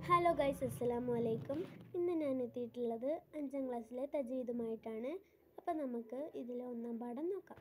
hello guys അസ്സലാമു അലൈക്കും ഇന്ന് ഞാൻ എത്തിയിട്ടുള്ളത് അഞ്ചാം ക്ലാസ്സിലെ തജീദുമായിട്ടാണ് അപ്പം നമുക്ക് ഇതിലെ ഒന്നാം പാഠം നോക്കാം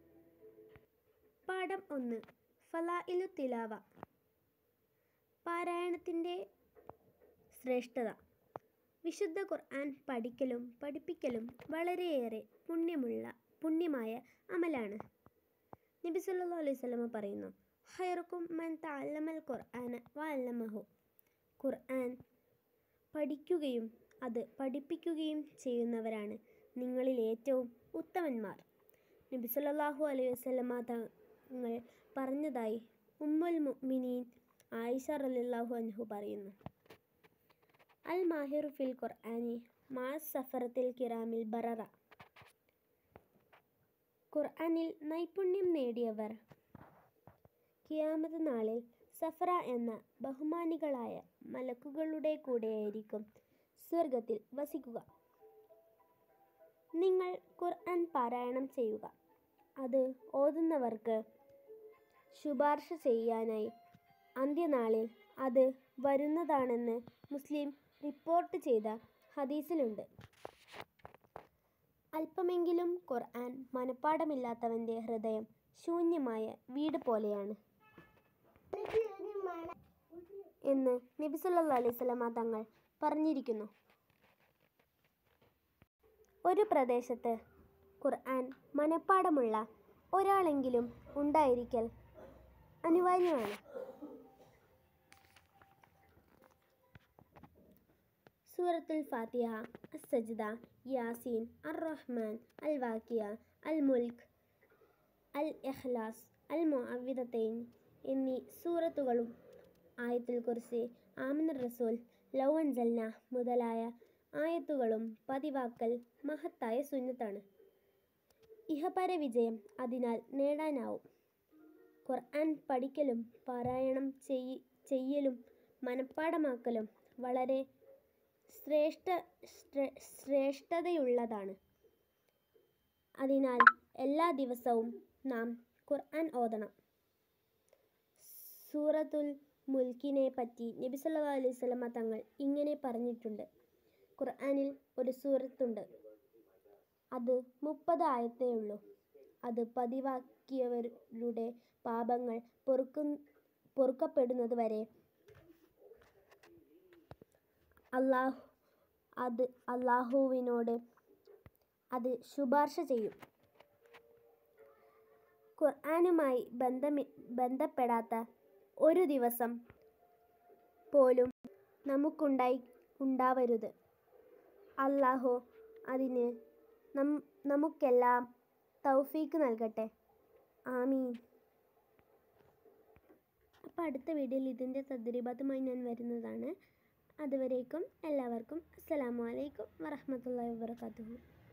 പാഠം ഒന്ന് ഫലാഇലു തിലാവ പാരായണത്തിൻ്റെ ശ്രേഷ്ഠത വിശുദ്ധ ഖുർആൻ പഠിക്കലും പഠിപ്പിക്കലും വളരെയേറെ പുണ്യമുള്ള പുണ്യമായ അമലാണ് നബി സല്ലല്ലാഹു അലൈഹി വസല്ലമ പറയുന്നു ഹൈറുക്കും മൻ തഅല്ലമൽ ഖുർആന വഅല്ലമഹു ഖുർആൻ പഠിക്കുകയും അത് പഠിപ്പിക്കുകയും ചെയ്യുന്നവരാണ് നിങ്ങളിൽ ഏറ്റവും ഉത്തമന്മാർ നബി സല്ലല്ലാഹു അലൈഹി വസല്ലമ തങ്ങൾ പറഞ്ഞതായി ഉമ്മുൽ മുഅ്മിനീൻ ആയിഷ റളിയല്ലാഹു അൻഹു പറയുന്നു അൽ മാഹിറു ഫിൽ ഖുർആനി മാ സഫറത്തിൽ കിറാമിൽ ബററ ഖുർആനിൽ നൈപുണ്യം നേടിയവർ കിയാമത്ത് നാളിൽ സഫറ എന്ന ബഹുമാനികളായ മലക്കുകളുടെ കൂടെയായിരിക്കും സ്വർഗത്തിൽ വസിക്കുക നിങ്ങൾ ഖുർആൻ പാരായണം ചെയ്യുക അത് ഓതുന്നവർക്ക് ശുപാർശ ചെയ്യാനായി അന്ത്യനാളിൽ അത് വരുന്നതാണെന്ന് മുസ്ലിം റിപ്പോർട്ട് ചെയ്ത ഹദീസിലുണ്ട് അല്പമെങ്കിലും ഖുർആൻ മനപ്പാടമില്ലാത്തവൻ്റെ ഹൃദയം ശൂന്യമായ വീട് പോലെയാണ് എന്ന് നബി സല്ലല്ലാഹു അലൈഹി വസല്ലമ തങ്ങൾ പറഞ്ഞിരിക്കുന്നു ഒരു പ്രദേശത്ത് ഖുർആൻ മനപ്പാടമുള്ള ഒരാളെങ്കിലും ഉണ്ടായിരിക്കൽ അനിവാര്യമാണ് സൂറത്തുൽ ഫാത്തിഹ അസ്സജ്ദ യാസീൻ അർ റഹ്മാൻ അൽ വാക്കിയ അൽ മുൽക്ക് അൽ ഇഖ്ലാസ് അൽ മുഅവ്വിദത്തൈൻ എന്നീ സൂറത്തുകളും ആയത്തുൽ കുർസി ആമിൻ റസൂൽ ലൗ അൻസൽന മുതലായ ആയത്തുകളും പതിവാക്കൽ മഹത്തായ സുന്നത്താണ് ഇഹപര വിജയം അതിനാൽ നേടാനാവും ഖുർആൻ പഠിക്കലും പാരായണം ചെയ്യ ചെയ്യലും മനഃപ്പാടമാക്കലും വളരെ ശ്രേഷ്ഠ ശ്രേ- ശ്രേഷ്ഠതയുള്ളതാണ് അതിനാൽ എല്ലാ ദിവസവും നാം ഖുർആൻ ഓതണം സൂറത്തുൽ മുൽക്കിനെ പറ്റി നബി സല്ലല്ലാഹു അലൈഹി വസല്ലമ തങ്ങൾ ഇങ്ങനെ പറഞ്ഞിട്ടുണ്ട് ഖുർആനിൽ ഒരു സൂറത്തുണ്ട് അത് മുപ്പത് ആയത്തേ ഉള്ളൂ അത് പതിവാക്കിയവരുടെ പാപങ്ങൾ പൊറുക്കു പൊറുക്കപ്പെടുന്നത് വരെ അള്ളാഹു അത് അള്ളാഹുവിനോട് അത് ശുപാർശ ചെയ്യും ഖുർആനുമായി ബന്ധമി ബന്ധപ്പെടാത്ത ഒരു ദിവസം പോലും നമുക്കുണ്ടായി ഉണ്ടാവരുത് അള്ളാഹു അതിന് നം നമുക്കെല്ലാം തൗഫീക്ക് നൽകട്ടെ ആമീൻ അപ്പോൾ അടുത്ത വീഡിയോയിൽ ഇതിൻ്റെ തദ്രീബാത്തുമായി ഞാൻ വരുന്നതാണ് അതുവരേക്കും എല്ലാവർക്കും അസ്സലാമു അലൈക്കും വറഹ്മത്തുള്ളാഹി വബറകാതുഹു